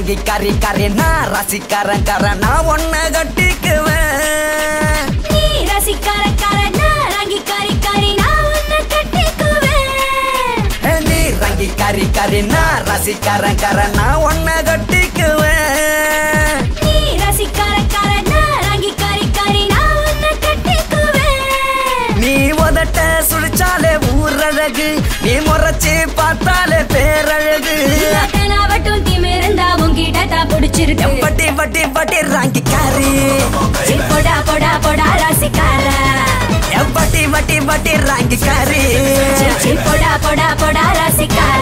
ரங்கி கறி கறி நான் ரசிக்காரன் கரன் நான் ஒன்ன கட்டிக்குவேன் நீ ரசிக்கார கார நான் ரங்கி கரி கரி நான் உன்னை கட்டிக்குவேன் ஏ, நீ ரங்கி கறி கறி நான் ரசிக்காரன் கரன் நான் ஒன்ன கட்டிக்குவேன் நீ ரசிக்கார கார நான் ரங்கி கரி கரி நான் உன்னை கட்டிக்குவேன் நீ உதட்ட சுழிச்சாலே ஊரழகு நீ முறைச்சி பார்த்தாலே பேரழகு அத்தனாவட்டும் திமிருந்தா உன்கிட்ட தான் பிடிச்சிருக்கு வட்டி வட்டி வட்டி ராங்கி காரி சி, போடா போடா போடா ரசிக்கார வட்டி வட்டி வட்டி ராங்கி காரி சி, சி, போடா போடா போடா ரசிக்கார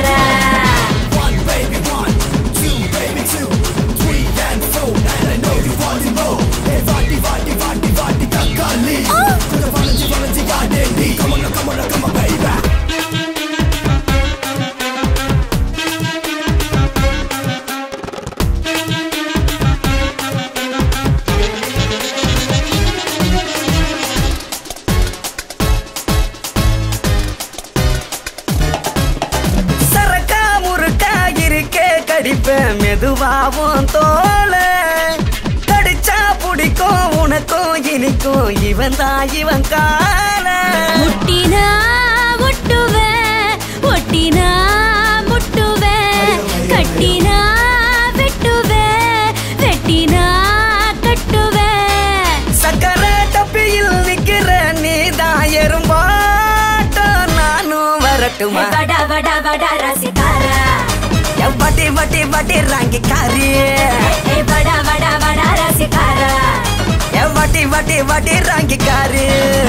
சரக்கா முறுக்கா இருக்கே கடிப்பேன் மெதுவாவும் தோல கடிச்சா பிடிக்கும் உனக்கும் இனிக்கும் இவன் தான் இவன் கால முட்டினா ஒட்டுவேன் ஒட்டினா முட்டுவேன் கட்டினா வெட்டுவேன் வெட்டினா கட்டுவேன் சக்கர டப்பியில் நிக்கிற நீ தான் எறும்பாட்டம் நானும் வரட்டுமா வடா வடா வடா ரசிக்காரா வட்டி வட்டி வட்டி ராங்கி காரி ஏ வடா வடா வடா ரசிக்காரா வட்டி வட்டி வட்டி ராங்கி காரி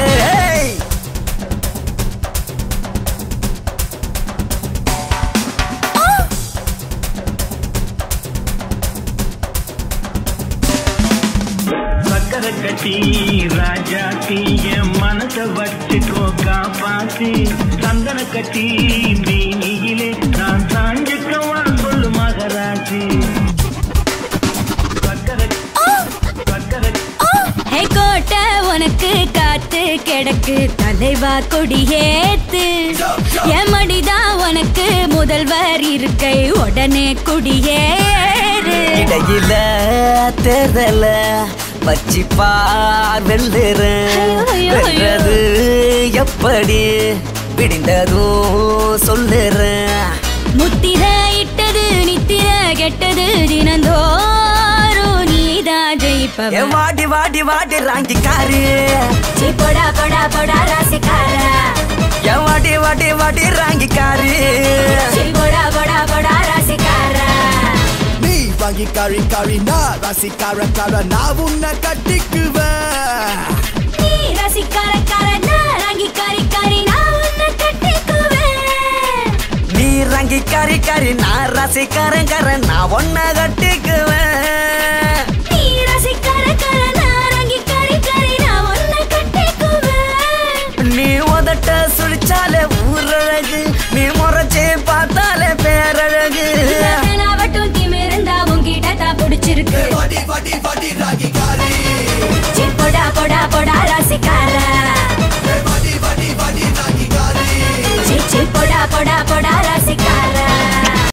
சக்கரை கட்டி ராஜாத்தி என் மனசை வச்சுக்கோ காப்பாத்தி சந்தன கட்டி வீணியிலே நான் சாஞ்சுக்கவா சொல்லு மகராசி சக்கரை சக்கரை ஹே கோட்டை உனக்கு காத்து கிடக்கு தலைவா கொடியேத்து என் மடிதான் உனக்கு முதல்வர் இருக்கை உடனே குடியேறு இடையில தெரல வச்சி பார் வெல்லுறேன் ஐயோ, ஐயோ, ஐயோ. வெல்றது எப்படி விடிந்ததும் சொல்லுறேன் முத்திர இட்டது நித்திர கெட்டது தினந்தோறும் நீதான் ஏ ஜெயிப்பவன் வாடி வாடி வாடி ராங்கி காரு சீ, போடா போடா போடா ரசிக்காரா ஏ வாடி வாடி வாடி ராங்கி காரு சீ, போடா போடா போடா ரசிக்காரா நீ வாங்கி கறி கறி நான் ரசிக்கார கார நான் உன்னை கட்டிக்குவேன் நீ ரசிக்கார கார நான் ரங்கி கரி கரி நான் உன்னை கட்டிக்குவேன் நீ ரங்கி கறி கறி நான் ரசிக்காரன் கரன் நான் ஒன்ன கட்டிக்குவேன்